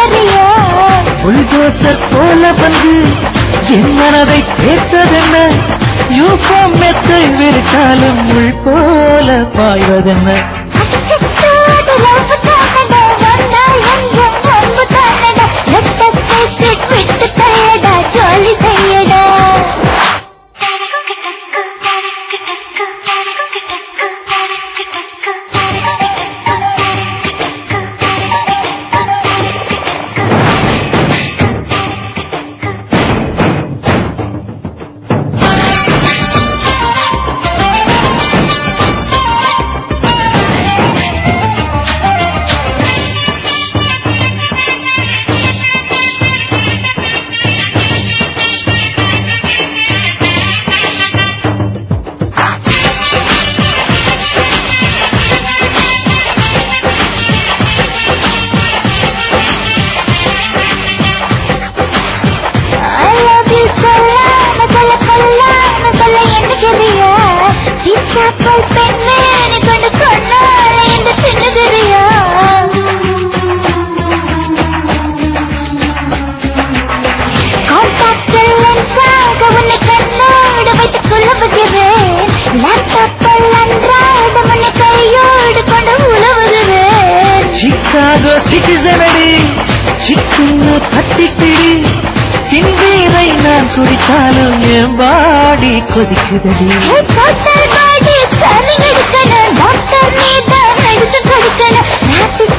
வரியா புல்டோசர் போல வந்து என் மனதை கேட்டதென்ன யூபம் மெத்தை விரித்தாலும் உள் போல பாய்வதென்ன அச்சச்சோ, அது love தானடா, வந்தா எங்கும் அன்பு தானடா. Let us face it, விட்டு தள்ளடா, ஜாலி செய்யடா. I love you சொல்லாம சொல்ல கொல்லாம சொல்ல எண்ணுகிறியா? சீசாப்பல் பெண்ணே, நீ கொண்டு சொன்னாலே இந்த சின்னதிரியா? காண்டாக்டில் லென்ஸாக உன்னை கண்ணோடு வைத்துக் கொள்ளுகிறேன். லேப்டாப்பில் அன்றாட உன்னை கையோடு கொண்டு உழவுகிறேன். சிக்காகோ சிட்டிசனடி சிக்குன்னு பத்திப்பிடி சிந்தீரை நான் குடித்தாலும் என் பாடி கொதிக்குதடி ஹே, total body scanning எடுக்கணும். டாக்டர் நீதான் medicine கொடுக்கணும். Acid